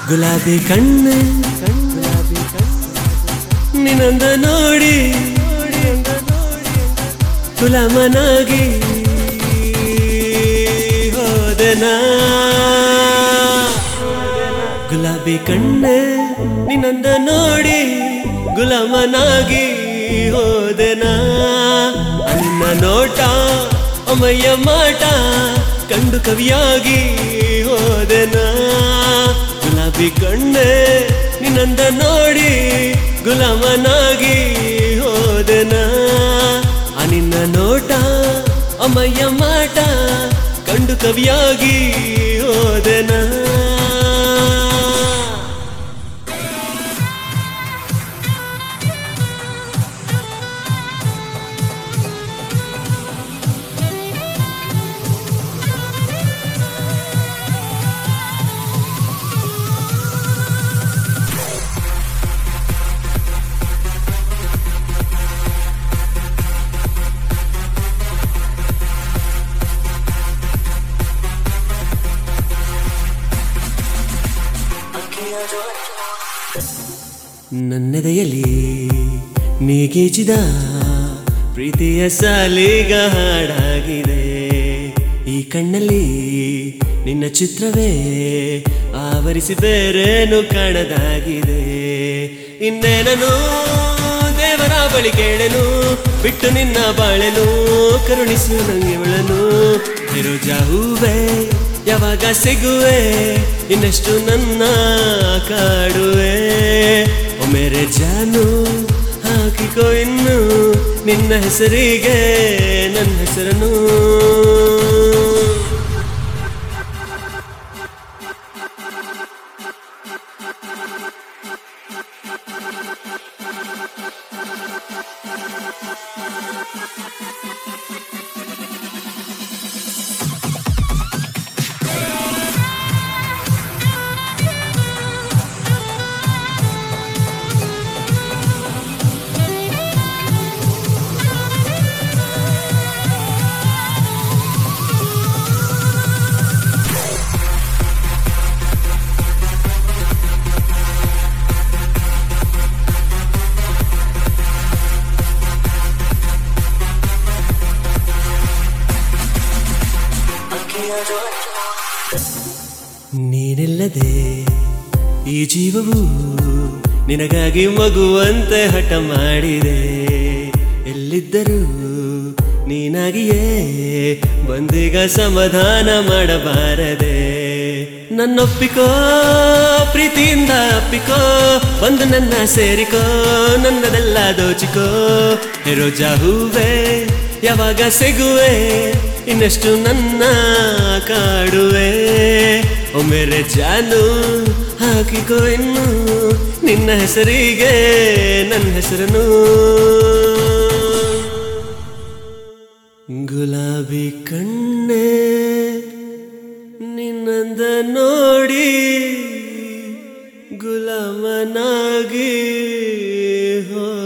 ಗುಲಾಬಿ ಕಣ್ಣು ಗುಲಾಬಿ ನಿನ್ನಂದ ನೋಡಿ ಗುಲಾಮನಾಗಿ ಹೋದನಾ ಗುಲಾಬಿ ಕಣ್ಣೆ ನಿನ್ನಂದ ನೋಡಿ ಗುಲಾಮನಾಗಿ ಹೋದೆನಾ ನಿನ್ನ ನೋಟ ಅಮಯ್ಯ ಮಾಟ ಕಂಡು ಕವಿಯಾಗಿ ಹೋದೆನಾ ಗುಲಾಬಿ ಕಣ್ಣೆ ನಿನ್ನಂದ ನೋಡಿ ಗುಲಾಮನಾಗಿ ಹೋದೆನಾ ಆ ನಿನ್ನ ನೋಟ ಅಮಯ್ಯ ಮಾಟ ಕಂಡು ಕವಿಯಾಗಿ ಹೋದೆನಾ ನನ್ನೆದೆಯಲ್ಲಿ ನೀಗೀಚಿದ ಪ್ರೀತಿಯ ಸಾಲಿಗ ಹಾಡಾಗಿದೆ ಈ ಕಣ್ಣಲ್ಲಿ ನಿನ್ನ ಚಿತ್ರವೇ ಆವರಿಸಿ ಬೇರೇನು ಕಾಣದಾಗಿದೆ ಇನ್ನೇನನು ದೇವರ ಬಳಿ ಕೇಳೆನು ಬಿಟ್ಟು ನಿನ್ನ ಬಾಳೆನು ಕರುಣಿಸು ನಂಗೆ ಇವಳನು ಇರುಜಾ ಹೂವೆ ಯಾವಾಗ ಸಿಗುವೆ ಇನ್ನೆಷ್ಟು ನನ್ನ ಕಾಡುವೆ ಓ ಮೇರೆ ಜಾನು ಹಾಕಿಕೋ ಇನ್ನು ನಿನ್ನ ಹೆಸರಿಗೆ ನನ್ನ ಹೆಸರನ್ನು ನೀನಿಲ್ಲದೆ ಈ ಜೀವವು ನಿನಗಾಗಿ ಮಗುವಂತೆ ಹಠ ಮಾಡಿದೆ ಎಲ್ಲಿದ್ದರೂ ನೀನಾಗಿಯೇ ಬಂದೀಗ ಸಮಾಧಾನ ಮಾಡಬಾರದೆ ನನ್ನೊಪ್ಪಿಕೋ ಪ್ರೀತಿಯಿಂದ ಅಪ್ಪಿಕೋ ಬಂದು ನನ್ನ ಸೇರಿಕೋ ನನ್ನದೆಲ್ಲ ದೋಚಿಕೋ ರೋಜಾ ಹೂವೆ ಯಾವಾಗ ಸಿಗುವೆ ಇನ್ನಷ್ಟು ನನ್ನ ಕಾಡುವೆ ಓ ಮೇರೆ ಜಾನು ಹಾಕಿಕೋ ಇನ್ನು ನಿನ್ನ ಹೆಸರಿಗೆ ನನ್ನ ಹೆಸರನ್ನು ಗುಲಾಬಿ ಕಣ್ಣೆ ನಿನ್ನಂದ ನೋಡಿ ಗುಲಾಮನಾಗಿ ಹೋ